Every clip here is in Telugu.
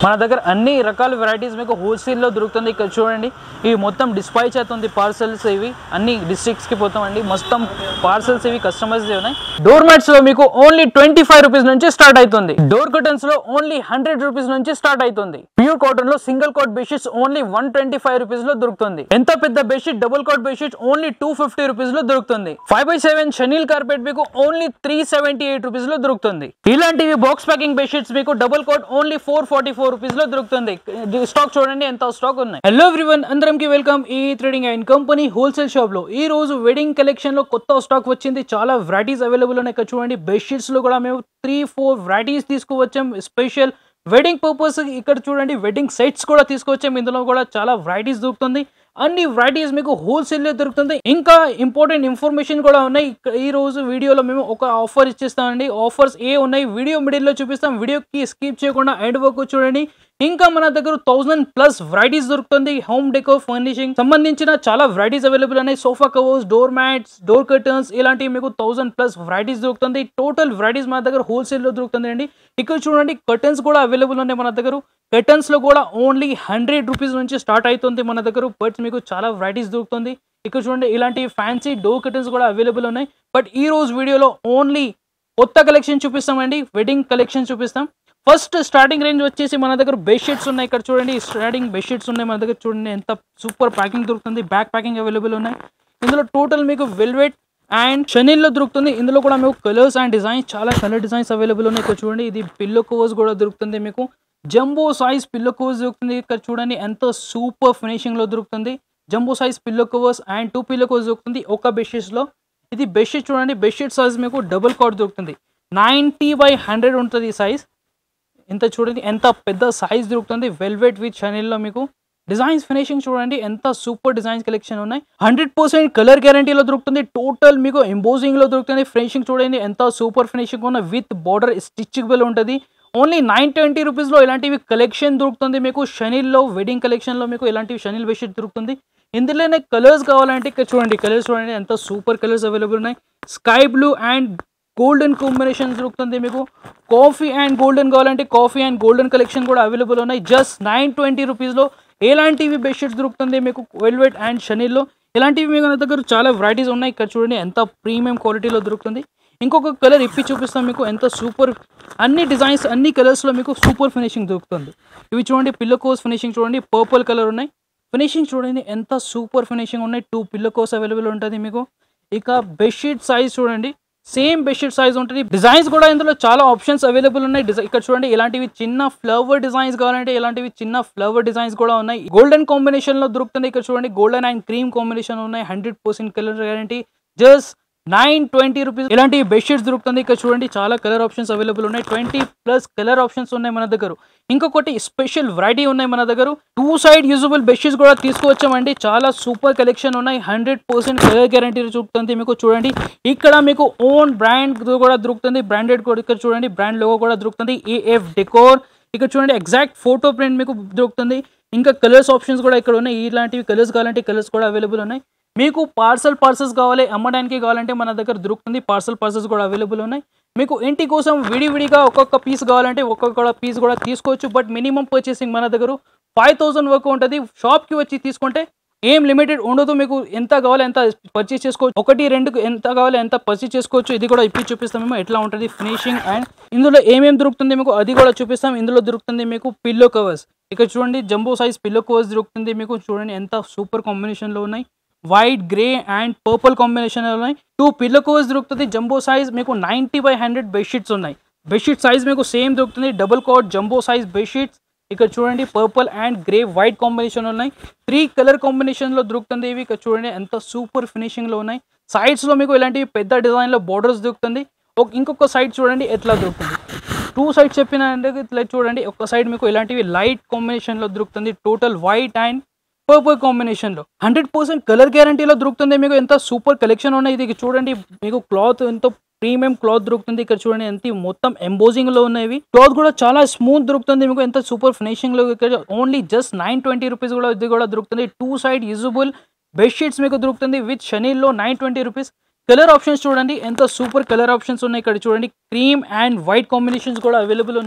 మన దగ్గర అన్ని రకాల వెరైటీస్ మీకు హోల్సేల్లో దొరుకుతుంది ఇక్కడ చూడండి ఇవి మొత్తం డిస్పాచ్ అవుతుంది పార్సల్స్ ఇవి అన్ని districts కి పోతామండి మొత్తం పార్సల్స్ ఇవి కస్టమర్స్ ఉన్నాయి డోర్ మ్యాట్స్ లో మీకు ఓన్లీ ట్వంటీ ఫైవ్ రూపీస్ నుంచి స్టార్ట్ అవుతుంది డోర్ కర్టన్స్ లో ఓన్లీ హండ్రెడ్ రూపీస్ నుంచి స్టార్ట్ అవుతుంది ప్యూర్ కాటన్ లో single cot bedsheets only one twenty five rupees లో దొరుకుతుంది ఎంత పెద్ద bedsheet double cot bedsheet only two fifty rupees లో దొరుకుతుంది five by seven chenille carpet మీకు only three seventy eight rupees లో దొరుకుతుంది ఇలాంటివి బాక్స్ ప్యాకింగ్ బెడ్షీట్స్ మీకు double cot only four forty four rupees లో దొరుకుతుంది స్టాక్ చూడండి ఎంత స్టాక్ ఉన్నాయి హలో ఎవ్రీవన్ అందరికి వెల్కమ్ ఈ trading and company wholesale shop లో ఈ రోజు వెడ్డింగ్ కలెక్షన్ లో కొత్త స్టాక్ వచ్చింది చాలా వెరైటీస్ అవైలబుల్ ఉన్నాయి ఇక్కడ చూడండి బెడ్షీట్స్ లో కూడా మేము త్రీ ఫోర్ వెరైటీస్ తీసుకువచ్చాం స్పెషల్ వెడ్డింగ్ పర్పస్ ఇక్కడ చూడండి వెడ్డింగ్ సెట్స్ కూడా తీసుకొచ్చాం ఇందులో కూడా చాలా వెరైటీస్ దొరుకుతుంది అన్ని వెరైటీస్ మీకు హోల్సేల్ దొరుకుతుంది ఇంకా ఇంపార్టెంట్ ఇన్ఫర్మేషన్ కూడా ఉన్నాయి ఇక్కడ ఈ రోజు వీడియోలో మేము ఒక ఆఫర్ ఇచ్చేస్తామండి ఆఫర్స్ ఏ ఉన్నాయి వీడియో మిడిల్లో చూపిస్తాం వీడియోకి స్కిప్ చేయకుండా ఎండ్ వరకు చూడండి ఇంకా మన దగ్గర థౌసండ్ ప్లస్ వెరైటీస్ దొరుకుతుంది హోమ్ డెకో ఫర్నిషింగ్ సంబంధించిన చాలా వెరైటీస్ అవైలబుల్ ఉన్నాయి sofa covers door mats door curtains ఇలాంటివి మీకు థౌసండ్ ప్లస్ వెరైటీస్ దొరుకుతుంది టోటల్ వెరైటీస్ మన దగ్గర హోల్సేల్లో దొరుకుతుంది అండి ఇక్కడ చూడండి కర్టన్స్ కూడా అవైలబుల్ ఉన్నాయి మన దగ్గర కర్టన్స్ లో కూడా ఓన్లీ హండ్రెడ్ రూపీస్ నుంచి స్టార్ట్ అవుతుంది మన దగ్గర బట్ మీకు చాలా వెరైటీస్ దొరుకుతుంది ఇక్కడ చూడండి ఇలాంటి ఫ్యాన్సీ డోర్ కర్టన్స్ కూడా అవైలబుల్ ఉన్నాయి బట్ ఈ రోజు వీడియోలో ఓన్లీ కొత్త కలెక్షన్ చూపిస్తామండి వెడ్డింగ్ కలెక్షన్ చూపిస్తాం ఫస్ట్ స్టార్టింగ్ రేంజ్ వచ్చేసి మన దగ్గర బెడ్షీట్స్ ఉన్నాయి ఇక్కడ చూడండి స్టార్టింగ్ బెడ్షీట్స్ ఉన్నాయి మన దగ్గర చూడండి ఎంత సూపర్ ప్యాకింగ్ దొరుకుతుంది బ్యాక్ ప్యాకింగ్ అవైలబుల్ ఉన్నాయి ఇందులో టోటల్ మీకు వెల్వెట్ అండ్ షనీల్లో దొరుకుతుంది ఇందులో కూడా మీకు కలర్స్ అండ్ డిజైన్స్ చాలా కలర్ డిజైన్స్ అవైలబుల్ ఉన్నాయి ఇక్కడ చూడండి ఇది పిల్లో కవర్స్ కూడా దొరుకుతుంది మీకు జంబో సైజ్ పిల్లో కవర్స్ దొరుకుతుంది ఇక్కడ చూడండి ఎంత సూపర్ ఫినిషింగ్ లో దొరుకుతుంది jumbo size pillow covers and two pillow covers దొరుకుతుంది ఒక బెడ్షీట్స్ లో ఇది బెడ్షీట్ చూడండి బెడ్షీట్ సైజ్ మీకు డబుల్ కాట్ దొరుకుతుంది నైంటీ బై హండ్రెడ్ ఉంటుంది ఈ సైజ్ ఎంత చూడండి ఎంత పెద్ద సైజ్ దొరుకుతుంది వెల్వెట్ విత్ షనీల్లో మీకు డిజైన్స్ ఫినిషింగ్ చూడండి ఎంత సూపర్ డిజైన్స్ కలెక్షన్ ఉన్నాయి హండ్రెడ్ పర్సెంట్ కలర్ గ్యారంటీలో దొరుకుతుంది టోటల్ మీకు ఎంబోజింగ్ లో దొరుకుతుంది ఫినిషింగ్ చూడండి ఎంత సూపర్ ఫినిషింగ్ ఉన్న విత్ బార్డర్ స్టిచ్బుల్ ఉంటుంది ఓన్లీ నైన్ ట్వంటీ రూపీస్లో ఇలాంటివి కలెక్షన్ దొరుకుతుంది మీకు షనీల్లో వెడ్డింగ్ కలెక్షన్లో మీకు ఇలాంటివి షనీల్ బెడ్షీట్ దొరుకుతుంది ఇందులోనే కలర్స్ కావాలంటే ఇక్కడ చూడండి కలర్స్ చూడండి ఎంత సూపర్ కలర్స్ అవైలబుల్ ఉన్నాయి sky blue and golden combination దొరుకుతుంది మీకు కాఫీ అండ్ గోల్డెన్ కావాలంటే కాఫీ అండ్ గోల్డెన్ కలెక్షన్ కూడా అవైలబుల్ ఉన్నాయి జస్ట్ నైన్ ట్వంటీ రూపీస్లో ఎలాంటివి బెడ్షీట్స్ దొరుకుతుంది మీకు వెల్వెట్ అండ్ షనీల్లో ఇలాంటివి మీకు నా దగ్గర చాలా వెరైటీస్ ఉన్నాయి ఇక్కడ చూడండి ఎంత ప్రీమియం క్వాలిటీలో దొరుకుతుంది ఇంకొక కలర్ ఇప్పి చూపిస్తాం మీకు ఎంత సూపర్ అన్ని డిజైన్స్ అన్ని కలర్స్లో మీకు సూపర్ ఫినిషింగ్ దొరుకుతుంది ఇవి చూడండి పిల్లో కోస్ ఫినిషింగ్ చూడండి పర్పుల్ కలర్ ఉన్నాయి ఫినిషింగ్ చూడండి ఎంత సూపర్ ఫినిషింగ్ ఉన్నాయి టూ పిల్లో కోస్ అవైలబుల్ ఉంటుంది మీకు ఇక బెడ్షీట్ సైజ్ చూడండి సేమ్ బెడ్షీట్ సైజ్ ఉంటుంది డిజైన్స్ కూడా ఇందులో చాలా ఆప్షన్స్ అవైలబుల్ ఉన్నాయి డిజై ఇక్కడ చూడండి ఇలాంటివి చిన్న ఫ్లవర్ డిజైన్స్ కావాలంటే ఇలాంటివి చిన్న ఫ్లవర్ డిజైన్స్ కూడా ఉన్నాయి గోల్డెన్ కాంబినేషన్ లో దొరుకుతుంది ఇక్కడ చూడండి గోల్డెన్ అండ్ క్రీమ్ కాంబినేషన్ ఉన్నాయి hundred percent colour guarantee just nine twenty rupees ఇలాంటి బెడ్షీట్స్ దొరుకుతుంది ఇక్కడ చూడండి చాలా కలర్ ఆప్షన్స్ అవైలబుల్ ఉన్నాయి ట్వంటీ ప్లస్ కలర్ ఆప్షన్స్ ఉన్నాయి మన దగ్గర ఇంకొకటి స్పెషల్ వెరైటీ ఉన్నాయి మన దగ్గర టూ సైడ్ యూజబుల్ బెడ్షీట్స్ కూడా తీసుకువచ్చామండి చాలా సూపర్ కలెక్షన్ ఉన్నాయి హండ్రెడ్ పర్సెంట్ కలర్ గ్యారంటీ దొరుకుతుంది మీకు చూడండి ఇక్కడ మీకు ఓన్ బ్రాండ్ కూడా దొరుకుతుంది బ్రాండెడ్ కూడా ఇక్కడ చూడండి బ్రాండ్ లోగో కూడా దొరుకుతుంది ఏఎఫ్ డెకోర్ ఇక్కడ చూడండి ఎగ్జాక్ట్ ఫోటో ప్రింట్ మీకు దొరుకుతుంది ఇంకా కలర్స్ ఆప్షన్స్ కూడా ఇక్కడ ఉన్నాయి ఇలాంటివి కలర్స్ కావాలంటే కలర్స్ కూడా అవైలబుల్ ఉన్నాయి మీకు పార్సల్ పార్సల్స్ కావాలి అమ్మడానికి కావాలంటే మన దగ్గర దొరుకుతుంది పార్సల్ పార్సల్స్ కూడా అవైలబుల్ ఉన్నాయి మీకు ఇంటి కోసం విడివిడిగా ఒక్కొక్క పీస్ కావాలంటే ఒక్కొక్క పీస్ కూడా తీసుకోవచ్చు బట్ మినిమం పర్చేసింగ్ మన దగ్గర ఫైవ్ థౌసండ్ వరకు ఉంటుంది షాప్కి వచ్చి తీసుకుంటే ఏం లిమిటెడ్ ఉండదు మీకు ఎంత కావాలి ఎంత పర్చేస్ చేసుకోవచ్చు ఒకటి రెండు ఎంత కావాలి ఎంత పర్చేస్ చేసుకోవచ్చు ఇది కూడా ఇప్పి చూపిస్తాం మేము ఎట్లా ఉంటుంది ఫినిషింగ్ అండ్ ఇందులో ఏమేమి దొరుకుతుంది మీకు అది కూడా చూపిస్తాం ఇందులో దొరుకుతుంది మీకు పిల్లో కవర్స్ ఇక్కడ చూడండి జంబో సైజ్ పిల్లో కవర్స్ దొరుకుతుంది మీకు చూడండి ఎంత సూపర్ కాంబినేషన్లో ఉన్నాయి white grey and purple combination ఉన్నాయి టూ పిల్లో కవర్స్ దొరుకుతుంది జంబో సైజ్ మీకు నైంటీ బై హండ్రెడ్ బెడ్షీట్స్ ఉన్నాయి బెడ్షీట్ సైజ్ మీకు సేమ్ దొరుకుతుంది double cot jumbo size bedsheets ఇక్కడ చూడండి purple and grey white combination ఉన్నాయి త్రీ కలర్ కాంబినేషన్లో దొరుకుతుంది ఇవి ఇక్కడ చూడండి ఎంత సూపర్ ఫినిషింగ్లో ఉన్నాయి సైడ్స్లో మీకు ఇలాంటివి పెద్ద డిజైన్లో బోర్డర్స్ దొరుకుతుంది ఒక ఇంకొక సైడ్ చూడండి ఎట్లా దొరుకుతుంది టూ సైడ్ చెప్పిన అంటే ఇట్లా చూడండి ఒక సైడ్ మీకు ఇలాంటివి లైట్ కాంబినేషన్లో దొరుకుతుంది టోటల్ వైట్ అండ్ పర్పుల్ కాంబినేషన్లో హండ్రెడ్ పర్సెంట్ కలర్ గ్యారంటీలో దొరుకుతుంది మీకు ఎంత సూపర్ కలెక్షన్ ఉన్నాయి ఇది చూడండి మీకు క్లాత్ ఎంతో ప్రీమియం క్లాత్ దొరుకుతుంది ఇక్కడ చూడండి ఎంత మొత్తం ఎంబోజింగ్ లో ఉన్నవి క్లాత్ కూడా చాలా స్మూత్ దొరుకుతుంది మీకు ఎంత సూపర్ ఫినిషింగ్ లో ఇక్కడ only just nine twenty rupees కూడా ఇది కూడా దొరుకుతుంది టూ సైడ్ యూజబుల్ బెడ్షీట్స్ మీకు దొరుకుతుంది విత్ షనీల్లో nine twenty rupees colour options చూడండి ఎంత సూపర్ కలర్ ఆప్షన్స్ ఉన్నాయి ఇక్కడ చూడండి క్రీమ్ అండ్ వైట్ కాంబినేషన్స్ కూడా అవైలబుల్ ఉన్నాయి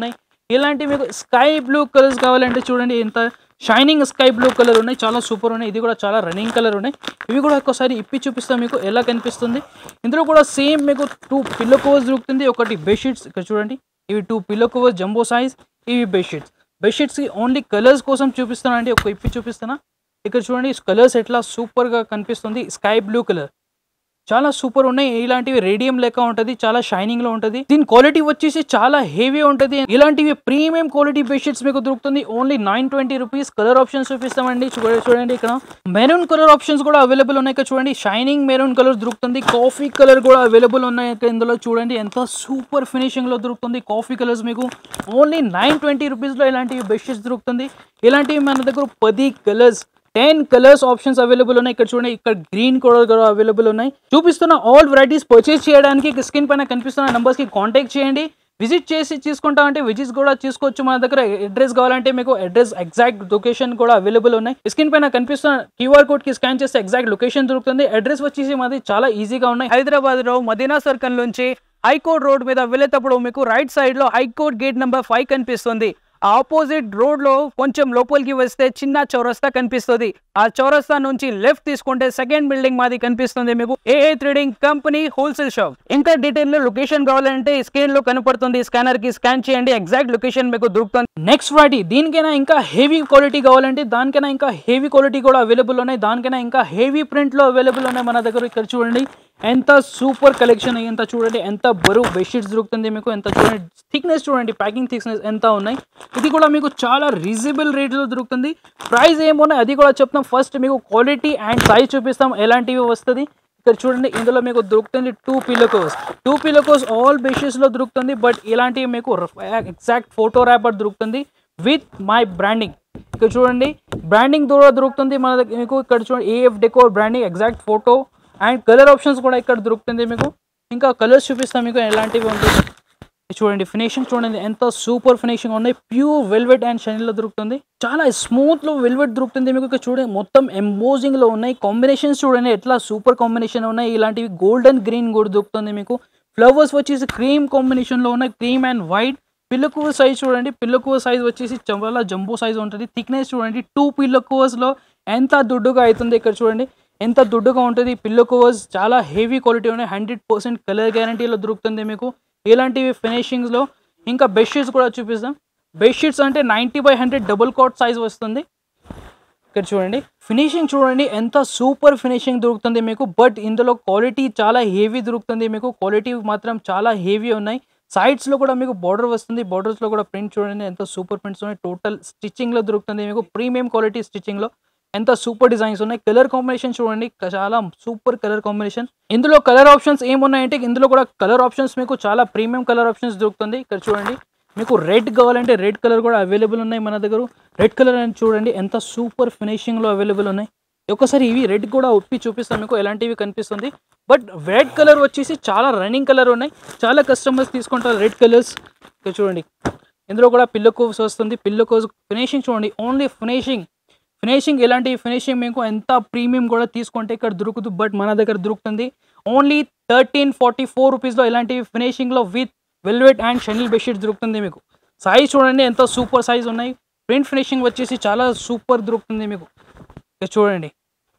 ఇలాంటి మీకు స్కై బ్లూ కలర్స్ కావాలంటే చూడండి ఎంత షైనింగ్ స్కై బ్లూ కలర్ ఉన్నాయి చాలా సూపర్ ఉన్నాయి ఇది కూడా చాలా రన్నింగ్ కలర్ ఉన్నాయి ఇవి కూడా ఒక్కసారి ఇప్పి చూపిస్తాం మీకు ఎలా కనిపిస్తుంది ఇందులో కూడా సేమ్ మీకు టూ పిల్లో కవర్స్ దొరుకుతుంది ఒకటి బెడ్షీట్స్ ఇక్కడ చూడండి ఇవి two pillow covers jumbo size ఇవి బెడ్షీట్స్ బెడ్షీట్స్కి ఓన్లీ కలర్స్ కోసం చూపిస్తాను అండి ఒక ఇప్పి చూపిస్తానా ఇక్కడ చూడండి కలర్స్ ఎట్లా సూపర్గా కనిపిస్తుంది స్కై బ్లూ కలర్ చాలా సూపర్ ఉన్నాయి ఇలాంటివి రేడియం లెక్క ఉంటుంది చాలా షైనింగ్ లో ఉంటుంది దీని క్వాలిటీ వచ్చేసి చాలా హెవీ ఉంటుంది ఇలాంటివి ప్రీమియం క్వాలిటీ బెడ్షీట్స్ మీకు దొరుకుతుంది only nine twenty rupees colour options చూపిస్తామండి చూడండి చూడండి ఇక్కడ మెరూన్ కలర్ ఆప్షన్స్ కూడా అవైలబుల్ ఉన్నాయి ఇక్కడ చూడండి షైనింగ్ మెరూన్ కలర్ దొరుకుతుంది కాఫీ కలర్ కూడా అవైలబుల్ ఉన్నాయి ఇక్కడ ఇందులో చూడండి ఎంత సూపర్ ఫినిషింగ్ లో దొరుకుతుంది కాఫీ కలర్స్ మీకు ఓన్లీ నైన్ ట్వంటీ రూపీస్ లో ఇలాంటివి బెడ్షీట్స్ దొరుకుతుంది ఇలాంటివి మన దగ్గర పది colours ten colours options available ఉన్నాయి ఇక్కడ చూడండి ఇక్కడ గ్రీన్ కలర్ కూడా అవైలబుల్ ఉన్నాయి చూపిస్తున్న ఆల్ వెరైటీస్ పర్చేస్ చేయడానికి స్క్రీన్ పైన కనిపిస్తున్న numbers కి కాంటాక్ట్ చేయండి విజిట్ చేసి తీసుకుంటామంటే విజిట్స్ కూడా తీసుకోవచ్చు మన దగ్గర అడ్రస్ కావాలంటే మీకు అడ్రస్ ఎగ్జాక్ట్ లొకేషన్ కూడా అవైలబుల్ ఉన్నాయి స్క్రీన్ పైన కనిపిస్తున్న క్యూఆర్ కోడ్ కి స్కాన్ చేస్తే ఎగ్జాక్ట్ లొకేషన్ దొరుకుతుంది అడ్రస్ వచ్చేసి మాది చాలా ఈజీగా ఉన్నాయి హైదరాబాద్ లో మదీనా సర్కిల్ నుంచి హైకోర్ట్ రోడ్ మీద వెళ్ళేటప్పుడు మీకు రైట్ సైడ్ లో హైకోర్ట్ గేట్ నెంబర్ ఫైవ్ కనిపిస్తుంది ఆపోజిట్ రోడ్ లో కొంచెం లోపలికి వస్తే చిన్న చౌరస్తా కనిపిస్తుంది ఆ చౌరస్తా నుంచి లెఫ్ట్ తీసుకుంటే సెకండ్ బిల్డింగ్ మాది కనిపిస్తుంది మీకు AA trading company wholesale shop ఇంకా డీటెయిల్ లో లొకేషన్ కావాలంటే స్క్రీన్ లో కనపడుతుంది స్కానర్ కి స్కాన్ చేయండి ఎగ్జాక్ట్ లొకేషన్ మీకు దొరుకుతుంది నెక్స్ట్ వాటి దీనికైనా ఇంకా హెవీ క్వాలిటీ కావాలంటే దానికైనా ఇంకా హెవీ క్వాలిటీ కూడా అవైలబుల్ ఉన్నాయి దానికైనా ఇంకా హెవీ ప్రింట్ లో అవైలబుల్ ఉన్నాయి మన దగ్గర ఇక్కడ చూడండి ఎంత సూపర్ కలెక్షన్ ఎంత చూడండి ఎంత బరువు బెడ్షీట్స్ దొరుకుతుంది మీకు ఎంత చూడండి థిక్నెస్ చూడండి ప్యాకింగ్ థిక్నెస్ ఎంత ఉన్నాయి ఇది కూడా మీకు చాలా రీజనబుల్ రేట్లో దొరుకుతుంది ప్రైస్ ఏమున్నాయి అది కూడా చెప్తాం ఫస్ట్ మీకు క్వాలిటీ అండ్ సైజ్ చూపిస్తాం ఎలాంటివి వస్తుంది ఇక్కడ చూడండి ఇందులో మీకు దొరుకుతుంది two pillow covers two pillow covers all బెడ్షీట్స్లో దొరుకుతుంది బట్ ఇలాంటివి మీకు ఎగ్జాక్ట్ ఫోటో ర్యాపర్ దొరుకుతుంది విత్ మై బ్రాండింగ్ ఇక్కడ చూడండి బ్రాండింగ్ ద్వారా దొరుకుతుంది మన దగ్గర మీకు ఇక్కడ చూడండి AF decor branding exact photo and colour options కూడా ఇక్కడ దొరుకుతుంది మీకు ఇంకా కలర్స్ చూపిస్తాం మీకు ఎలాంటివి ఉంటుంది చూడండి ఫినిషింగ్ చూడండి ఎంత సూపర్ ఫినిషింగ్ ఉన్నాయి ప్యూర్ వెల్వెట్ అండ్ షైన్లో దొరుకుతుంది చాలా స్మూత్ లో వెల్వెట్ దొరుకుతుంది మీకు ఇక్కడ చూడండి మొత్తం ఎంబోజింగ్ లో ఉన్నాయి కాంబినేషన్స్ చూడండి ఎట్లా సూపర్ కాంబినేషన్ ఉన్నాయి ఇలాంటివి గోల్డెన్ గ్రీన్ కూడా దొరుకుతుంది మీకు ఫ్లవర్స్ వచ్చేసి క్రీమ్ కాంబినేషన్ లో ఉన్నాయి cream and white pillow cover size చూడండి పిల్లకువ సైజ్ వచ్చేసి చాలా జంబో సైజ్ ఉంటుంది థిక్నెస్ చూడండి టూ పిల్లకువస్ లో ఎంత దుడ్డుగా అవుతుంది ఇక్కడ చూడండి ఎంత దుడ్డుగా ఉంటుంది పిల్లో కవర్స్ చాలా హెవీ క్వాలిటీ ఉన్నాయి హండ్రెడ్ పర్సెంట్ కలర్ గ్యారంటీలో దొరుకుతుంది మీకు ఇలాంటివి ఫినిషింగ్స్లో ఇంకా బెడ్షీట్స్ కూడా చూపిస్తాం బెడ్షీట్స్ అంటే ninety by hundred double cot size వస్తుంది ఇక్కడ చూడండి ఫినిషింగ్ చూడండి ఎంత సూపర్ ఫినిషింగ్ దొరుకుతుంది మీకు బట్ ఇందులో క్వాలిటీ చాలా హెవీ దొరుకుతుంది మీకు క్వాలిటీ మాత్రం చాలా హెవీ ఉన్నాయి సైడ్స్లో కూడా మీకు బార్డర్ వస్తుంది బార్డర్స్లో కూడా ప్రింట్ చూడండి ఎంత సూపర్ ప్రింట్స్ ఉన్నాయి టోటల్ స్టిచ్చింగ్లో దొరుకుతుంది మీకు ప్రీమియం క్వాలిటీ స్టిచ్చింగ్లో ఎంత సూపర్ డిజైన్స్ ఉన్నాయి కలర్ కాంబినేషన్ చూడండి క- చాలా సూపర్ కలర్ కాంబినేషన్ ఇందులో కలర్ ఆప్షన్స్ ఏమున్నాయంటే ఇందులో కూడా కలర్ ఆప్షన్స్ మీకు చాలా ప్రీమియం కలర్ ఆప్షన్స్ దొరుకుతుంది ఇక్కడ చూడండి మీకు రెడ్ కావాలంటే రెడ్ కలర్ కూడా అవైలబుల్ ఉన్నాయి మన దగ్గర రెడ్ కలర్ అని చూడండి ఎంత సూపర్ ఫినిషింగ్లో అవైలబుల్ ఉన్నాయి ఒకసారి ఇవి రెడ్ కూడా ఉప్పి చూపిస్తాను మీకు ఎలాంటివి కనిపిస్తుంది బట్ రెడ్ కలర్ వచ్చేసి చాలా రన్నింగ్ కలర్ ఉన్నాయి చాలా కస్టమర్స్ తీసుకుంటారు రెడ్ కలర్స్ ఇక్కడ చూడండి ఇందులో కూడా పిల్లో కోవ్స్ వస్తుంది పిల్లో కోవ్స్ ఫినిషింగ్ చూడండి ఓన్లీ ఫినిషింగ్ ఫినిషింగ్ ఎలాంటి ఫినిషింగ్ మీకు ఎంత ప్రీమియం కూడా తీసుకుంటే ఇక్కడ దొరుకుతుంది బట్ మన దగ్గర దొరుకుతుంది ఓన్లీ థర్టీన్ ఫార్టీ ఫోర్ రూపీస్లో ఇలాంటి ఫినిషింగ్లో with velvet and chenille bedsheet దొరుకుతుంది మీకు సైజ్ చూడండి ఎంత సూపర్ సైజ్ ఉన్నాయి ప్రింట్ ఫినిషింగ్ వచ్చేసి చాలా సూపర్ దొరుకుతుంది మీకు ఇక్కడ చూడండి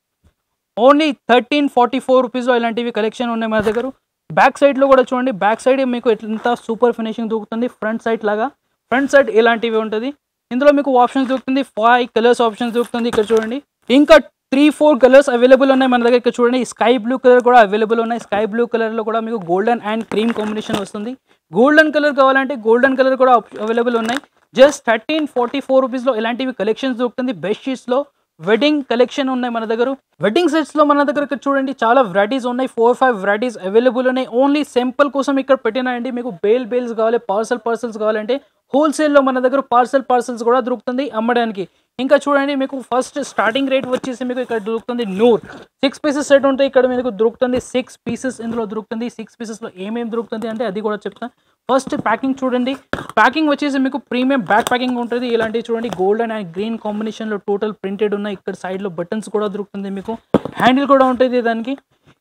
ఓన్లీ థర్టీన్ ఫార్టీ ఫోర్ రూపీస్లో ఇలాంటివి కలెక్షన్ ఉన్నాయి మన దగ్గర బ్యాక్ సైడ్లో కూడా చూడండి బ్యాక్ సైడ్ మీకు ఎంత సూపర్ ఫినిషింగ్ దొరుకుతుంది ఫ్రంట్ సైడ్ లాగా ఫ్రంట్ సైడ్ ఇలాంటివి ఉంటుంది ఇందులో మీకు ఆప్షన్స్ దొరుకుతుంది ఫైవ్ కలర్స్ ఆప్షన్స్ దొరుకుతుంది ఇక్కడ చూడండి ఇంకా త్రీ ఫోర్ కలర్స్ అవైలబుల్ ఉన్నాయి మన దగ్గర ఇక్కడ చూడండి స్కై బ్లూ కలర్ కూడా అవైలబుల్ ఉన్నాయి స్కై బ్లూ కలర్లో కూడా మీకు గోల్డెన్ అండ్ క్రీమ్ కాంబినేషన్ వస్తుంది గోల్డెన్ కలర్ కావాలంటే గోల్డెన్ కలర్ కూడా అవైలబుల్ ఉన్నాయి జస్ట్ థర్టీన్ ఫార్టీ ఫోర్ రూపీస్లో ఇలాంటివి కలెక్షన్స్ దొరుకుతుంది బెస్ట్ షీట్స్లో వెడ్డింగ్ కలెక్షన్ ఉన్నాయి మన దగ్గర వెడ్డింగ్ సెట్స్ లో మన దగ్గర ఇక్కడ చూడండి చాలా వెరైటీస్ ఉన్నాయి ఫోర్ ఫైవ్ వెరైటీస్ అవైలబుల్ ఉన్నాయి ఓన్లీ సింపుల్ కోసం ఇక్కడ పెట్టినాయండి మీకు బేల్ బేల్స్ కావాలి పార్సల్ పార్సల్స్ కావాలంటే హోల్సేల్లో మన దగ్గర పార్సల్ పార్సల్స్ కూడా దొరుకుతుంది అమ్మడానికి ఇంకా చూడండి మీకు ఫస్ట్ స్టార్టింగ్ రేట్ వచ్చేసి మీకు ఇక్కడ దొరుకుతుంది నూర్ సిక్స్ పీసెస్ సెట్ ఉంటాయి ఇక్కడ మీకు దొరుకుతుంది సిక్స్ పీసెస్ ఇందులో దొరుకుతుంది సిక్స్ పీసెస్లో ఏమేమి దొరుకుతుంది అంటే అది కూడా చెప్తాను ఫస్ట్ ప్యాకింగ్ చూడండి ప్యాకింగ్ వచ్చేసి మీకు ప్రీమియం బ్యాక్ ప్యాకింగ్ ఉంటుంది ఇలాంటివి చూడండి గోల్డెన్ అండ్ గ్రీన్ కాంబినేషన్లో టోటల్ ప్రింటెడ్ ఉన్నాయి ఇక్కడ సైడ్లో బటన్స్ కూడా దొరుకుతుంది మీకు హ్యాండిల్ కూడా ఉంటుంది దానికి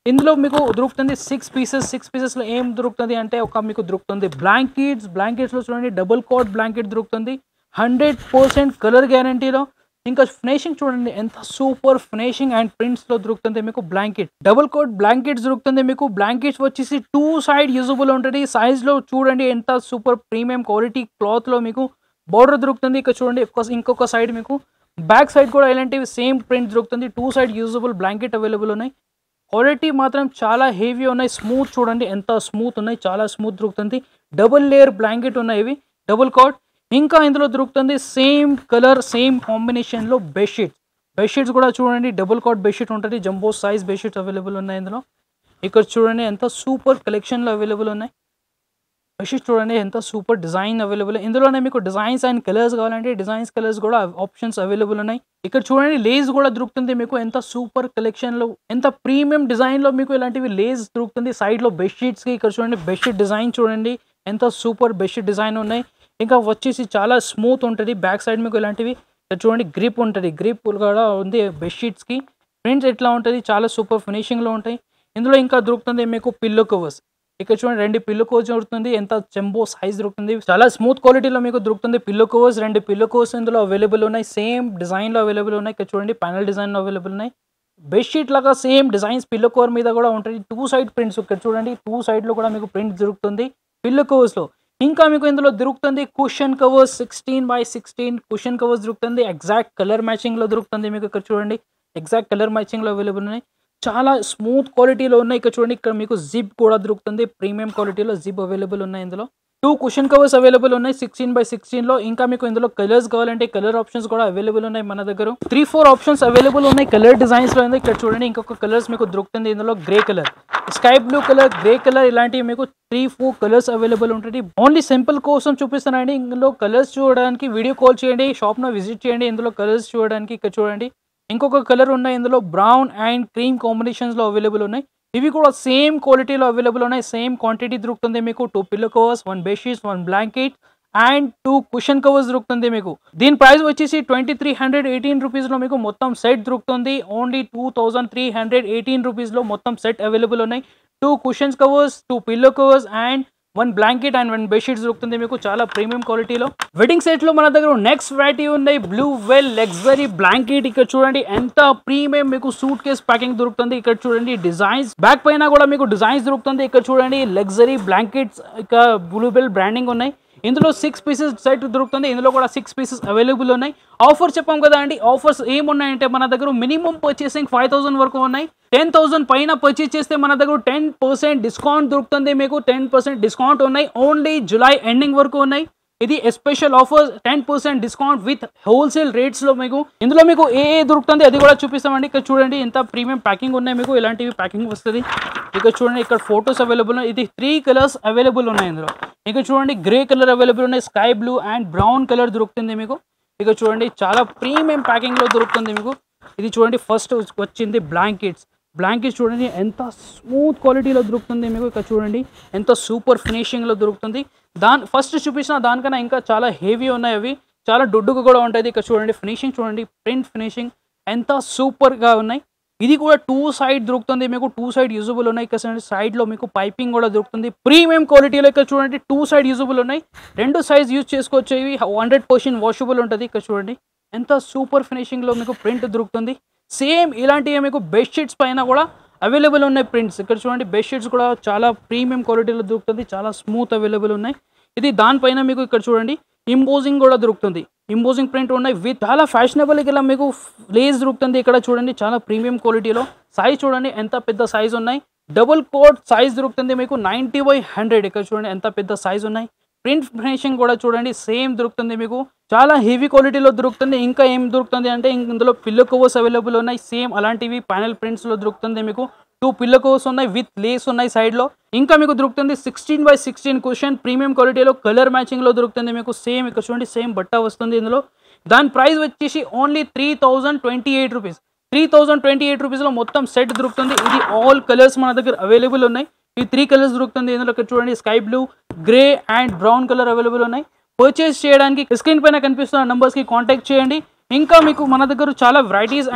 ఇందులో మీకు దొరుకుతుంది సిక్స్ పీసెస్ సిక్స్ పీసెస్లో ఏం దొరుకుతుంది అంటే ఒక మీకు దొరుకుతుంది బ్లాంకెట్స్ బ్లాంకెట్స్లో చూడండి డబుల్ కోట్ బ్లాంకెట్ దొరుకుతుంది హండ్రెడ్ పర్సెంట్ కలర్ గ్యారంటీలో ఇంకా ఫినిషింగ్ చూడండి ఎంత సూపర్ ఫినిషింగ్ అండ్ ప్రింట్స్ లో దొరుకుతుంది మీకు బ్లాంకెట్ డబుల్ కోట్ బ్లాంకెట్స్ దొరుకుతుంది మీకు బ్లాంకెట్స్ వచ్చేసి టూ సైడ్ యూజబుల్ ఉంటుంది సైజ్ లో చూడండి ఎంత సూపర్ ప్రీమియం క్వాలిటీ క్లాత్ లో మీకు బార్డర్ దొరుకుతుంది ఇక్కడ చూడండి ఒక- ఇంకొక సైడ్ మీకు బ్యాక్ సైడ్ కూడా ఇలాంటివి సేమ్ ప్రింట్ దొరుకుతుంది two side usable blanket available ఉన్నాయి క్వాలిటీ మాత్రం చాలా హెవీ ఉన్నాయి స్మూత్ చూడండి ఎంత స్మూత్ ఉన్నాయి చాలా స్మూత్ దొరుకుతుంది డబుల్ లేయర్ బ్లాంకెట్ ఉన్నాయి ఇవి డబుల్ కాట్ ఇంకా ఇందులో దొరుకుతుంది సేమ్ కలర్ సేమ్ కాంబినేషన్లో బెడ్షీట్స్ బెడ్షీట్స్ కూడా చూడండి డబుల్ కాట్ బెడ్షీట్ ఉంటుంది జంబో సైజ్ బెడ్షీట్స్ అవైలబుల్ ఉన్నాయి ఇందులో ఇక్కడ చూడండి ఎంత సూపర్ కలెక్షన్లో అవైలబుల్ ఉన్నాయి బెడ్షీట్ చూడండి ఎంత సూపర్ డిజైన్ అవైలబుల్ ఇందులోనే మీకు డిజైన్స్ అండ్ కలర్స్ కావాలంటే డిజైన్స్ కలర్స్ కూడా ఆప్షన్స్ అవైలబుల్ ఉన్నాయి ఇక్కడ చూడండి లేస్ కూడా దొరుకుతుంది మీకు ఎంత సూపర్ కలెక్షన్ లో ఎంత ప్రీమియం డిజైన్ లో మీకు ఇలాంటివి లేస్ దొరుకుతుంది సైడ్ లో బెడ్షీట్స్ కి ఇక్కడ చూడండి బెడ్షీట్ డిజైన్ చూడండి ఎంత సూపర్ బెడ్షీట్ డిజైన్ ఉన్నాయి ఇంకా వచ్చేసి చాలా స్మూత్ ఉంటుంది బ్యాక్ సైడ్ మీకు ఇలాంటివి ఇక్కడ చూడండి గ్రిప్ ఉంటుంది గ్రిప్ కూడా ఉంది బెడ్షీట్స్ కి ప్రింట్స్ ఎట్లా ఉంటుంది చాలా సూపర్ ఫినిషింగ్ లో ఉంటాయి ఇందులో ఇంకా దొరుకుతుంది మీకు పిల్లో కవర్స్ ఇక్కడ చూడండి రెండు పిల్లో కవర్స్ దొరుకుతుంది ఎంత చెంబో సైజ్ దొరుకుతుంది చాలా స్మూత్ క్వాలిటీలో మీకు దొరుకుతుంది పిల్లో కవర్స్ రెండు పిల్లో కవర్స్ ఇందులో అవైలబుల్ ఉన్నాయి సేమ్ డిజైన్ లో అవైలబుల్ ఉన్నాయి ఇక్కడ చూడండి ప్యానల్ డిజైన్ లో అవైలబుల్ ఉన్నాయి బెడ్షీట్ లాగా సేమ్ డిజైన్స్ పిల్లో కవర్ మీద కూడా ఉంటుంది టూ సైడ్ ప్రింట్స్ ఇక్కడ చూడండి టూ సైడ్ లో కూడా మీకు ప్రింట్ దొరుకుతుంది పిల్లో కవర్స్ లో ఇంకా మీకు ఇందులో దొరుకుతుంది cushion covers sixteen by sixteen cushion covers దొరుకుతుంది ఎగ్జాక్ట్ కలర్ మ్యాచింగ్ లో దొరుకుతుంది మీకు ఇక్కడ చూడండి ఎగ్జాక్ట్ కలర్ మ్యాచింగ్ లో అవైలబుల్ ఉన్నాయి చాలా స్మూత్ క్వాలిటీలో ఉన్నాయి ఇక్కడ చూడండి ఇక్కడ మీకు జిప్ కూడా దొరుకుతుంది ప్రీమియం క్వాలిటీలో జిప్ అవైలబుల్ ఉన్నాయి ఇందులో టూ కుషన్ కవర్స్ అవైలబుల్ ఉన్నాయి సిక్స్టీన్ బై సిక్స్టీన్ లో ఇంకా మీకు ఇందులో కలర్స్ కావాలంటే కలర్ ఆప్షన్స్ కూడా అవైలబుల్ ఉన్నాయి మన దగ్గర త్రీ ఫోర్ ఆప్షన్స్ అవైలబుల్ ఉన్నాయి కలర్ డిజైన్స్ లో ఉంది ఇక్కడ చూడండి ఇంకొక కలర్స్ మీకు దొరుకుతుంది ఇందులో grey colour sky blue colour grey colour ఇలాంటివి మీకు త్రీ ఫోర్ కలర్స్ అవైలబుల్ ఉంటుంది ఓన్లీ సింపుల్ కోసం చూపిస్తున్నానండి ఇందులో కలర్స్ చూడడానికి వీడియో కాల్ చేయండి షాప్ లో విజిట్ చేయండి ఇందులో కలర్స్ చూడడానికి ఇక్కడ చూడండి ఇంకొక కలర్ ఉన్నాయి ఇందులో బ్రౌన్ అండ్ క్రీమ్ కాంబినేషన్స్ లో అవైలబుల్ ఉన్నాయి ఇవి కూడా సేమ్ క్వాలిటీలో అవైలబుల్ ఉన్నాయి సేమ్ క్వాంటిటీ దొరుకుతుంది మీకు two pillow covers one bedsheets one blanket and two cushion covers దొరుకుతుంది మీకు దీని ప్రైస్ వచ్చేసి ట్వంటీ త్రీ హండ్రెడ్ ఎయిటీన్ రూపీస్లో మీకు మొత్తం సెట్ దొరుకుతుంది only two thousand three hundred eighteen రూపీస్లో మొత్తం సెట్ అవైలబుల్ ఉన్నాయి two cushions covers two pillow covers and one blanket and one bedsheets దొరుకుతుంది మీకు చాలా ప్రీమియం క్వాలిటీలో వెడ్డింగ్ సెట్ లో మన దగ్గర నెక్స్ట్ వెరైటీ ఉన్నాయి బ్లూ వెల్ లగ్జరీ బ్లాంకెట్ ఇక్కడ చూడండి ఎంత ప్రీమియం మీకు సూట్ కేస్ ప్యాకింగ్ దొరుకుతుంది ఇక్కడ చూడండి డిజైన్స్ బ్యాక్ పైన కూడా మీకు డిజైన్స్ దొరుకుతుంది ఇక్కడ చూడండి లగ్జరీ బ్లాంకెట్స్ ఇక బ్లూ వెల్ బ్రాండింగ్ ఉన్నాయి ఇందులో సిక్స్ పీసెస్ సెట్ దొరుకుతుంది ఇందులో కూడా సిక్స్ పీసెస్ అవైలబుల్ ఉన్నాయి ఆఫర్ చెప్పాం కదా అండి ఆఫర్స్ ఏమున్నాయంటే మన దగ్గర మినిమం పర్చేసింగ్ ఫైవ్ థౌసండ్ వరకు ఉన్నాయి టెన్ థౌసండ్ పైన పర్చేస్ చేస్తే మన దగ్గర టెన్ పర్సెంట్ డిస్కౌంట్ దొరుకుతుంది మీకు టెన్ పర్సెంట్ డిస్కౌంట్ ఉన్నాయి ఓన్లీ జూలై ఎండింగ్ వరకు ఉన్నాయి ఇది special offer ten percent discount with wholesale rates లో మీకు ఇందులో మీకు ఏ ఏ దొరుకుతుంది అది కూడా చూపిస్తామండి ఇక్కడ చూడండి ఎంత ప్రీమియం ప్యాకింగ్ ఉన్నాయి మీకు ఇలాంటివి ప్యాకింగ్ వస్తుంది ఇక్కడ చూడండి ఇక్కడ ఫొటోస్ అవైలబుల్ ఉన్నాయి ఇది త్రీ కలర్స్ అవైలబుల్ ఉన్నాయి ఇందులో ఇక్కడ చూడండి గ్రే కలర్ అవైలబుల్ ఉన్నాయి sky blue and brown colour దొరుకుతుంది మీకు ఇక్కడ చూడండి చాలా ప్రీమియం ప్యాకింగ్ లో దొరుకుతుంది మీకు ఇది చూడండి ఫస్ట్ వచ్చింది బ్లాంకెట్స్ బ్లాంకెట్స్ చూడండి ఎంత స్మూత్ క్వాలిటీలో దొరుకుతుంది మీకు ఇక్కడ చూడండి ఎంత సూపర్ ఫినిషింగ్లో దొరుకుతుంది దాని ఫస్ట్ చూపించిన దానికన్నా ఇంకా చాలా హెవీ ఉన్నాయి అవి చాలా డొడ్డుగా కూడా ఉంటుంది ఇక్కడ చూడండి ఫినిషింగ్ చూడండి ప్రింట్ ఫినిషింగ్ ఎంత సూపర్గా ఉన్నాయి ఇది కూడా టూ సైడ్ దొరుకుతుంది మీకు టూ సైడ్ యూజబుల్ ఉన్నాయి ఇక్కడ చూడండి సైడ్లో మీకు పైపింగ్ కూడా దొరుకుతుంది ప్రీమియం క్వాలిటీలో ఇక్కడ చూడండి టూ సైడ్ యూజబుల్ ఉన్నాయి రెండు సైజ్ యూజ్ చేసుకోవచ్చు ఇవి హండ్రెడ్ పర్సెంట్ వాషబుల్ ఉంటుంది ఇక్కడ చూడండి ఎంత సూపర్ ఫినిషింగ్లో మీకు ప్రింట్ దొరుకుతుంది సేమ్ ఇలాంటివి మీకు బెడ్షీట్స్ పైన కూడా అవైలబుల్ ఉన్నాయి ప్రింట్స్ ఇక్కడ చూడండి బెడ్షీట్స్ కూడా చాలా ప్రీమియం క్వాలిటీలో దొరుకుతుంది చాలా స్మూత్ అవైలబుల్ ఉన్నాయి ఇది దానిపైన మీకు ఇక్కడ చూడండి ఇంపోజింగ్ కూడా దొరుకుతుంది ఇంపోజింగ్ ప్రింట్ ఉన్నాయి విత్ చాలా ఫ్యాషనబుల్ ఇలా మీకు లేస్ దొరుకుతుంది ఇక్కడ చూడండి చాలా ప్రీమియం క్వాలిటీలో సైజ్ చూడండి ఎంత పెద్ద సైజ్ ఉన్నాయి డబుల్ కోట్ సైజ్ దొరుకుతుంది మీకు నైంటీ బై హండ్రెడ్ ఇక్కడ చూడండి ఎంత పెద్ద సైజ్ ఉన్నాయి ప్రింట్ ఫినిషింగ్ కూడా చూడండి సేమ్ దొరుకుతుంది మీకు చాలా హెవీ క్వాలిటీలో దొరుకుతుంది ఇంకా ఏం దొరుకుతుంది అంటే ఇందులో పిల్లో కవర్స్ అవైలబుల్ ఉన్నాయి సేమ్ అలాంటివి ప్యానల్ ప్రింట్స్లో దొరుకుతుంది మీకు టూ పిల్లో కవర్స్ ఉన్నాయి విత్ లేస్ ఉన్నాయి సైడ్లో ఇంకా మీకు దొరుకుతుంది sixteen by sixteen cushion premium క్వాలిటీలో కలర్ మ్యాచింగ్లో దొరుకుతుంది మీకు సేమ్ ఇక్కడ చూడండి సేమ్ బట్ట వస్తుంది ఇందులో దాని ప్రైస్ వచ్చేసి only three thousand twenty eight rupees three thousand twenty eight రూపీస్లో మొత్తం సెట్ దొరుకుతుంది ఇది ఆల్ కలర్స్ మన దగ్గర అవైలబుల్ ఉన్నాయి ఈ త్రీ కలర్స్ దొరుకుతుంది ఇందులో ఇక్కడ చూడండి sky blue grey and brown colour available ఉన్నాయి పర్చేస్ చేయడానికి స్క్రీన్ పైన కనిపిస్తున్న numbers కి కాంటాక్ట్ చేయండి ఇంకా మీకు మన దగ్గర చాలా varieties and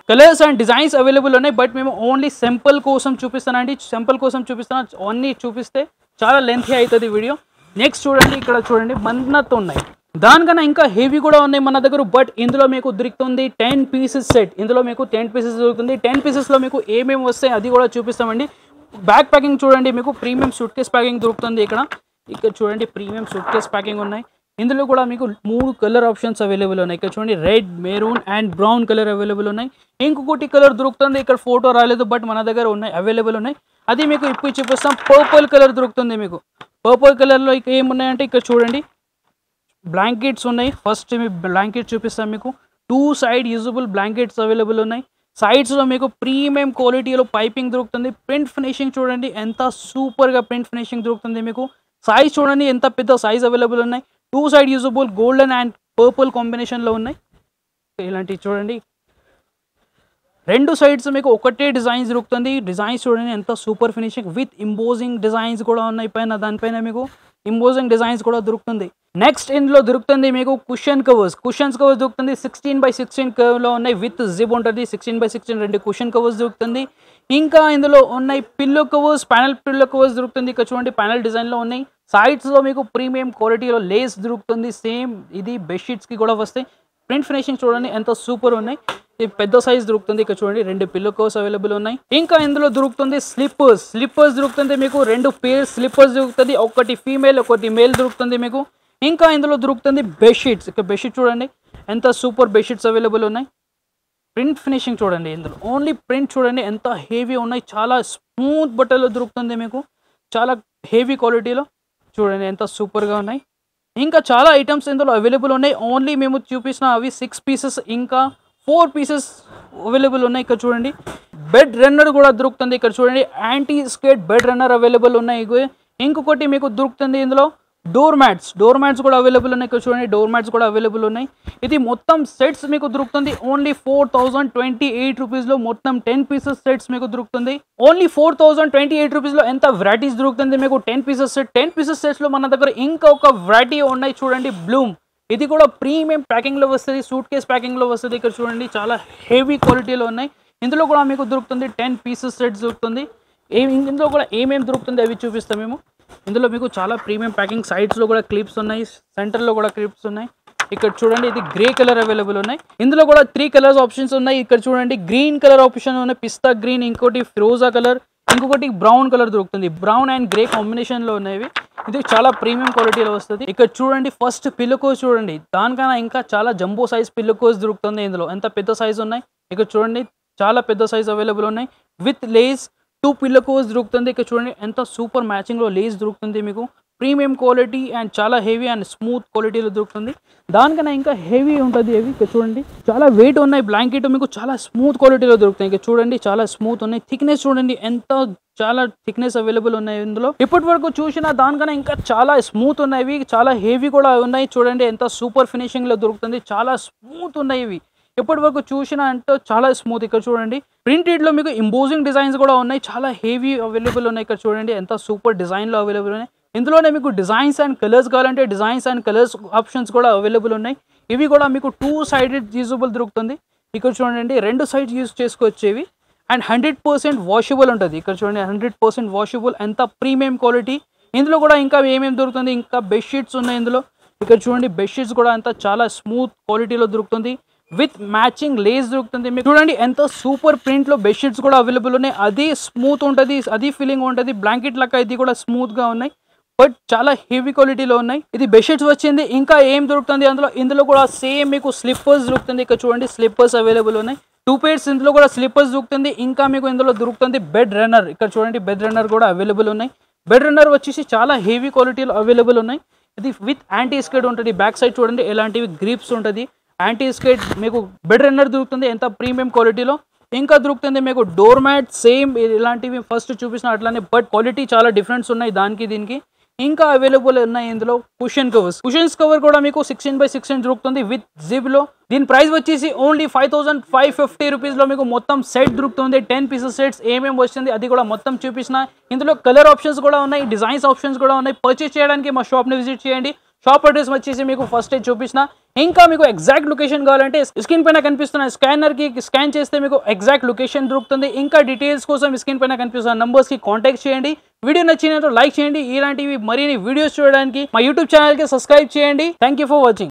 colours and designs available ఉన్నాయి బట్ మేము ఓన్లీ సింపుల్ కోసం చూపిస్తానండి సింపుల్ కోసం చూపిస్తాను అన్నీ చూపిస్తే చాలా లెంతీ అవుతుంది వీడియో నెక్స్ట్ చూడండి ఇక్కడ చూడండి మన్నత్ ఉన్నాయి దానికన్నా ఇంకా హెవీ కూడా ఉన్నాయి మన దగ్గర బట్ ఇందులో మీకు దొరుకుతుంది టెన్ పీసెస్ సెట్ ఇందులో మీకు టెన్ పీసెస్ దొరుకుతుంది టెన్ పీసెస్లో మీకు ఏమేమి వస్తాయి అది కూడా చూపిస్తామండి బ్యాక్ ప్యాకింగ్ చూడండి మీకు ప్రీమియం సూట్ కేస్ ప్యాకింగ్ దొరుకుతుంది ఇక్కడ ఇక్కడ చూడండి ప్రీమియం సూట్ కేస్ ప్యాకింగ్ ఉన్నాయి ఇందులో కూడా మీకు మూడు కలర్ ఆప్షన్స్ అవైలబుల్ ఉన్నాయి ఇక్కడ చూడండి red maroon and brown colour available ఉన్నాయి ఇంకొకటి కలర్ దొరుకుతుంది ఇక్కడ ఫోటో రాలేదు బట్ మన దగ్గర ఉన్నాయి అవైలబుల్ ఉన్నాయి అది మీకు ఇప్పుడు చూపిస్తాం పర్పుల్ కలర్ దొరుకుతుంది మీకు పర్పుల్ కలర్లో ఇక ఏమున్నాయంటే ఇక్కడ చూడండి బ్లాంకెట్స్ ఉన్నాయి ఫస్ట్ మీ బ్లాంకెట్ చూపిస్తాం మీకు two side usable blankets available ఉన్నాయి సైడ్స్లో మీకు ప్రీమియం క్వాలిటీలో పైపింగ్ దొరుకుతుంది ప్రింట్ ఫినిషింగ్ చూడండి ఎంత సూపర్గా ప్రింట్ ఫినిషింగ్ దొరుకుతుంది మీకు సైజ్ చూడండి ఎంత పెద్ద సైజ్ అవైలబుల్ ఉన్నాయి two side usable golden and purple కాంబినేషన్లో ఉన్నాయి ఇలాంటివి చూడండి రెండు సైడ్స్ మీకు ఒకటే డిజైన్స్ దొరుకుతుంది డిజైన్స్ చూడండి ఎంత super finishing with imposing designs కూడా ఉన్నాయి పైన దానిపైన మీకు ఇంపోజింగ్ డిజైన్స్ కూడా దొరుకుతుంది నెక్స్ట్ ఇందులో దొరుకుతుంది మీకు కుషన్ కవర్స్ కుషన్స్ కవర్స్ దొరుకుతుంది సిక్స్టీన్ బై సిక్స్టీన్ లో ఉన్నాయి విత్ జిప్ ఉంటుంది సిక్స్టీన్ బై సిక్స్టీన్ రెండు కుషన్ కవర్స్ దొరుకుతుంది ఇంకా ఇందులో ఉన్నాయి pillow covers panel pillow covers దొరుకుతుంది ఇక్కడ చూడండి ప్యానల్ డిజైన్లో ఉన్నాయి సైడ్స్లో మీకు ప్రీమియం క్వాలిటీలో లేస్ దొరుకుతుంది సేమ్ ఇది బెడ్షీట్స్కి కూడా వస్తాయి ప్రింట్ ఫినిషింగ్ చూడండి ఎంత సూపర్ ఉన్నాయి ఇది పెద్ద సైజ్ దొరుకుతుంది ఇక్కడ చూడండి రెండు పిల్లో కవర్స్ అవైలబుల్ ఉన్నాయి ఇంకా ఇందులో దొరుకుతుంది స్లిప్పర్స్ స్లిప్పర్స్ దొరుకుతుంది మీకు రెండు పేర్ స్లిప్పర్స్ దొరుకుతుంది ఒకటి ఫీమేల్ ఒకటి మేల్ దొరుకుతుంది మీకు ఇంకా ఇందులో దొరుకుతుంది బెడ్షీట్స్ ఇక్కడ బెడ్షీట్ చూడండి ఎంత సూపర్ బెడ్షీట్స్ అవైలబుల్ ఉన్నాయి ప్రింట్ ఫినిషింగ్ చూడండి ఇందులో ఓన్లీ ప్రింట్ చూడండి ఎంత హెవీ ఉన్నాయి చాలా స్మూత్ బట్టలు దొరుకుతుంది మీకు చాలా హెవీ క్వాలిటీలో చూడండి ఎంత సూపర్గా ఉన్నాయి ఇంకా చాలా ఐటమ్స్ ఇందులో అవైలబుల్ ఉన్నాయి ఓన్లీ మేము చూపించిన అవి సిక్స్ పీసెస్ ఇంకా ఫోర్ పీసెస్ అవైలబుల్ ఉన్నాయి ఇక్కడ చూడండి బెడ్ రన్నర్ కూడా దొరుకుతుంది ఇక్కడ చూడండి anti skate bed runner available ఉన్నాయి ఇగో. ఇంకొకటి మీకు దొరుకుతుంది ఇందులో డోర్ మ్యాట్స్ డోర్ మ్యాట్స్ కూడా అవైలబుల్ ఉన్నాయి ఇక్కడ చూడండి డోర్ మ్యాట్స్ కూడా అవైలబుల్ ఉన్నాయి ఇది మొత్తం సెట్స్ మీకు దొరుకుతుంది only four thousand twenty eight రూపీస్లో మొత్తం టెన్ పీసెస్ సెట్స్ మీకు దొరుకుతుంది only four thousand twenty eight రూపీస్లో ఎంత వెరైటీస్ దొరుకుతుంది మీకు ten pieces set ten pieces సెట్స్లో మన దగ్గర ఇంకా ఒక వెరైటీ ఉన్నాయి చూడండి బ్లూమ్ ఇది కూడా ప్రీమియం ప్యాకింగ్లో వస్తుంది సూట్ కేస్ ప్యాకింగ్లో వస్తుంది ఇక్కడ చూడండి చాలా హెవీ క్వాలిటీలో ఉన్నాయి ఇందులో కూడా మీకు దొరుకుతుంది టెన్ పీసెస్ సెట్స్ దొరుకుతుంది ఏం ఇందులో కూడా ఏమేమి దొరుకుతుంది అవి చూపిస్తాం మేము ఇందులో మీకు చాలా ప్రీమియం ప్యాకింగ్ సైడ్స్లో కూడా క్లిప్స్ ఉన్నాయి సెంటర్లో కూడా క్లిప్స్ ఉన్నాయి ఇక్కడ చూడండి ఇది గ్రే కలర్ అవైలబుల్ ఉన్నాయి ఇందులో కూడా త్రీ కలర్స్ ఆప్షన్స్ ఉన్నాయి ఇక్కడ చూడండి గ్రీన్ కలర్ ఆప్షన్ ఉన్నాయి పిస్తా గ్రీన్ ఇంకోటి ఫిరోజా కలర్ ఇంకొకటి బ్రౌన్ కలర్ దొరుకుతుంది బ్రౌన్ అండ్ గ్రే కాంబినేషన్లో ఉన్నాయి ఇవి. ఇది చాలా ప్రీమియం క్వాలిటీలో వస్తుంది ఇక్కడ చూడండి ఫస్ట్ పిల్లుకోస్ చూడండి దానికన్నా ఇంకా చాలా జంబో సైజ్ పిల్లుకోస్ దొరుకుతుంది ఇందులో ఎంత పెద్ద సైజ్ ఉన్నాయి ఇక్కడ చూడండి చాలా పెద్ద సైజ్ అవైలబుల్ ఉన్నాయి విత్ లేస్ టూ పిల్లకోస్ దొరుకుతుంది ఇక్కడ చూడండి ఎంత సూపర్ మ్యాచింగ్లో లేస్ దొరుకుతుంది మీకు ప్రీమియం క్వాలిటీ అండ్ చాలా హెవీ అండ్ స్మూత్ క్వాలిటీలో దొరుకుతుంది దానికన్నా ఇంకా హెవీ ఉంటుంది అవి ఇక్కడ చూడండి చాలా వెయిట్ ఉన్నాయి బ్లాంకెట్ మీకు చాలా స్మూత్ క్వాలిటీలో దొరుకుతాయి ఇక్కడ చూడండి చాలా స్మూత్ ఉన్నాయి థిక్నెస్ చూడండి ఎంత చాలా థిక్నెస్ అవైలబుల్ ఉన్నాయి ఇందులో ఇప్పటి వరకు చూసిన దానికన్నా ఇంకా చాలా స్మూత్ ఉన్నాయి ఇవి చాలా హెవీ కూడా ఉన్నాయి చూడండి ఎంత సూపర్ ఫినిషింగ్లో దొరుకుతుంది చాలా స్మూత్ ఉన్నాయి ఇవి ఇప్పటి వరకు చూసిన అంటే చాలా స్మూత్ ఇక్కడ చూడండి ప్రింటెడ్ లో మీకు ఇంపోజింగ్ డిజైన్స్ కూడా ఉన్నాయి చాలా హెవీ అవైలబుల్ ఉన్నాయి ఇక్కడ చూడండి ఎంత సూపర్ డిజైన్ లో అవైలబుల్ ఉన్నాయి ఇందులోనే మీకు డిజైన్స్ అండ్ కలర్స్ కావాలంటే డిజైన్స్ అండ్ కలర్స్ ఆప్షన్స్ కూడా అవైలబుల్ ఉన్నాయి ఇవి కూడా మీకు టూ సైడెడ్ యూజబుల్ దొరుకుతుంది ఇక్కడ చూడండి రెండు సైడ్స్ యూజ్ చేసుకోవచ్చేవి అండ్ హండ్రెడ్ పర్సెంట్ వాషబుల్ ఉంటుంది ఇక్కడ చూడండి హండ్రెడ్ పర్సెంట్ వాషబుల్ ఎంత ప్రీమియం క్వాలిటీ ఇందులో కూడా ఇంకా ఏమేమి దొరుకుతుంది ఇంకా బెడ్షీట్స్ ఉన్నాయి ఇందులో ఇక్కడ చూడండి బెడ్షీట్స్ కూడా అంతా చాలా స్మూత్ క్వాలిటీలో దొరుకుతుంది విత్ మ్యాచింగ్ లేస్ దొరుకుతుంది మీకు చూడండి ఎంత సూపర్ ప్రింట్ లో బెడ్షీట్స్ కూడా అవైలబుల్ ఉన్నాయి అది స్మూత్ ఉంటుంది అది ఫీలింగ్ ఉంటుంది బ్లాంకెట్ లెక్క ఇది కూడా స్మూత్ గా ఉన్నాయి బట్ చాలా హెవీ క్వాలిటీలో ఉన్నాయి ఇది బెడ్షీట్స్ వచ్చింది ఇంకా ఏం దొరుకుతుంది అందులో ఇందులో కూడా సేమ్ మీకు స్లిప్పర్స్ దొరుకుతుంది ఇక్కడ చూడండి స్లిప్పర్స్ అవైలబుల్ ఉన్నాయి టూ పేర్స్ ఇందులో కూడా స్లిప్పర్స్ దొరుకుతుంది ఇంకా మీకు ఇందులో దొరుకుతుంది బెడ్ రన్నర్ ఇక్కడ చూడండి బెడ్ రన్నర్ కూడా అవైలబుల్ ఉన్నాయి బెడ్ రన్నర్ వచ్చేసి చాలా హెవీ క్వాలిటీలో అవైలబుల్ ఉన్నాయి ఇది విత్ యాంటీ స్కేట్ ఉంటుంది బ్యాక్ సైడ్ చూడండి ఎలాంటివి గ్రిప్స్ ఉంటుంది యాంటీ స్కేట్ మీకు బెడ్ రన్నర్ దొరుకుతుంది ఎంత ప్రీమియం క్వాలిటీలో ఇంకా దొరుకుతుంది మీకు డోర్ మ్యాట్ సేమ్ ఇలాంటివి ఫస్ట్ చూపించిన అట్లానే బట్ క్వాలిటీ చాలా డిఫరెన్స్ ఉన్నాయి దానికి దీనికి ఇంకా అవైలబుల్ ఉన్నాయి ఇందులో కుషన్ కవర్స్ కుషన్స్ కవర్ కూడా మీకు సిక్స్టీన్ బై సిక్స్టీన్ దొరుకుతుంది విత్ జిప్ లో దీని ప్రైస్ వచ్చేసి only five thousand five fifty rupees లో మీకు మొత్తం సెట్ దొరుకుతుంది టెన్ పీసెస్ సెట్స్ ఏమేమి వస్తుంది అది కూడా మొత్తం చూపించిన ఇందులో కలర్ ఆప్షన్స్ కూడా ఉన్నాయి డిజైన్స్ ఆప్షన్స్ కూడా ఉన్నాయి పర్చేస్ చేయడానికి మా షాప్ ని విజిట్ చేయండి షాప్ అడ్రస్ వచ్చేసి మీకు ఫస్ట్ చూపించిన ఇంకా మీకు ఎగ్జాక్ట్ లొకేషన్ కావాలంటే స్క్రీన్ పైన కనిపిస్తున్న స్కానర్ కి స్కాన్ చేస్తే మీకు ఎగ్జాక్ట్ లొకేషన్ దొరుకుతుంది ఇంకా డీటెయిల్స్ కోసం స్క్రీన్ పైన కనిపిస్తున్న నంబర్స్ కి కాంటాక్ట్ చేయండి వీడియో నచ్చినట్టు లైక్ చేయండి ఇలాంటివి మరిన్ని వీడియోస్ చూడడానికి మా యూట్యూబ్ ఛానల్ కి సబ్స్క్రైబ్ చేయండి థ్యాంక్ యూ ఫర్ వాచింగ్